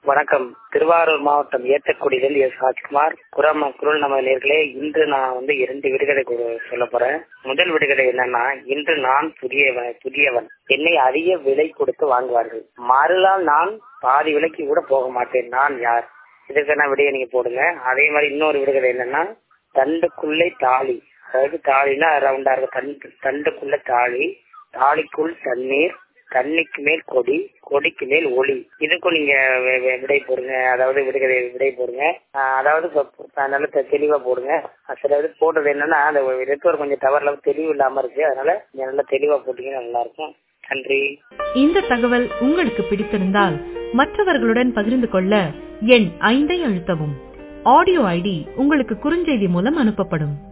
வணக்கம் திருவாரூர் மாவட்டம் ஏத்தக்குடியிலிருந்து எஸ் ராஜ்குமார் குரம குரல் நம்ம நேர்களே இன்று நான் வந்து இரண்டு விடுகதை சொல்ல போறேன் முதல் விடுகதை என்னன்னா இன்று நான் புதியவன் புதியவன் என்னை அதிக விலை கொடுத்து வாங்குவார்கள் மறுநாள் நான் பாதி விலைக்கு கூட போக மாட்டேன் நான் யார் இதுக்கான விடையை நீங்க போடுங்க அதே மாதிரி இன்னொரு விடுகதை என்னன்னா தண்டுக்குள்ளே தாலி அதாவது தாலினா ரவுண்டா இருக்க தண்டு தண்டுக்குள்ள தாலி தாலிக்குள் தண்ணீர் தண்ணிக்கு மேல் கொடி கொடிக்கு மேல் ஒளி இதுக்கும் நீங்க விடை போடுங்க அதாவது விடுகதை விடை போடுங்க அதாவது நல்ல தெளிவா போடுங்க சில போட்டது என்னன்னா அந்த நெட்ஒர்க் கொஞ்சம் டவர்ல தெளிவு இல்லாம இருக்கு அதனால நீங்க நல்லா தெளிவா போட்டீங்கன்னா நல்லா இருக்கும் நன்றி இந்த தகவல் உங்களுக்கு பிடித்திருந்தால் மற்றவர்களுடன் பகிர்ந்து கொள்ள எண் ஐந்தை அழுத்தவும் ஆடியோ ஐடி உங்களுக்கு குறுஞ்செய்தி மூலம் அனுப்பப்படும்